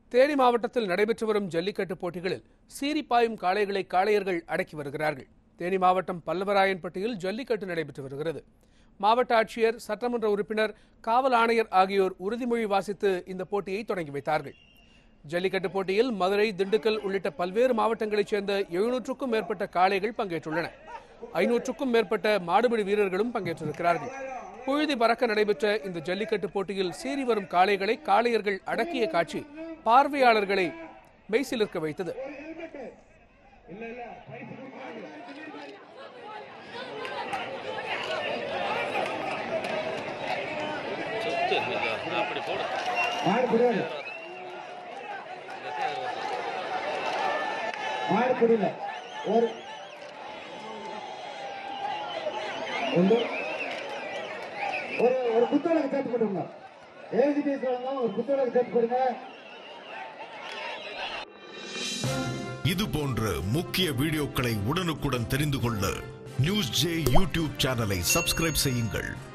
தேனி மாவட்டத்தில் நடைபெற்று வரும் ஜல்லிக்கட்டு போட்டிகளில் சீரிப்பாயும் காளைகளை காளையர்கள் அடக்கி வருகிறார்கள் தேனி மாவட்டம் பல்லவராயன்பட்டியில் ஜல்லிக்கட்டு நடைபெற்று வருகிறது மாவட்ட ஆட்சியர் சட்டமன்ற உறுப்பினர் காவல் ஆணையர் ஆகியோர் உறுதிமொழி வாசித்து இந்த போட்டியை தொடங்கி வைத்தார்கள் ஜல்லிக்கட்டு போட்டியில் மதுரை திண்டுக்கல் உள்ளிட்ட பல்வேறு மாவட்டங்களைச் சேர்ந்த எழுநூற்றுக்கும் மேற்பட்ட காளைகள் பங்கேற்றுள்ளன ஐநூற்றுக்கும் மேற்பட்ட மாடுபிடி வீரர்களும் பங்கேற்றிருக்கிறார்கள் புழுதி பறக்க நடைபெற்ற இந்த ஜல்லிக்கட்டு போட்டியில் சீறி வரும் காளைகளை காளையர்கள் அடக்கிய காட்சி பார்வையாளர்களை மெய்சிலிர்க்க வைத்தது சுத்து அப்படி போடு மாடு புரியல மாடு புரியல ஒரு ஒன்று ஒரு ஒரு புத்தகம் சேர்த்து போடுங்க எழுதி பேசுறவங்க ஒரு புத்தகம் சேர்த்து போடுங்க இது போன்ற முக்கிய வீடியோக்களை உடனுக்குடன் தெரிந்து கொள்ள நியூஸ் ஜே யூடியூப் சேனலை சப்ஸ்கிரைப் செய்யுங்கள்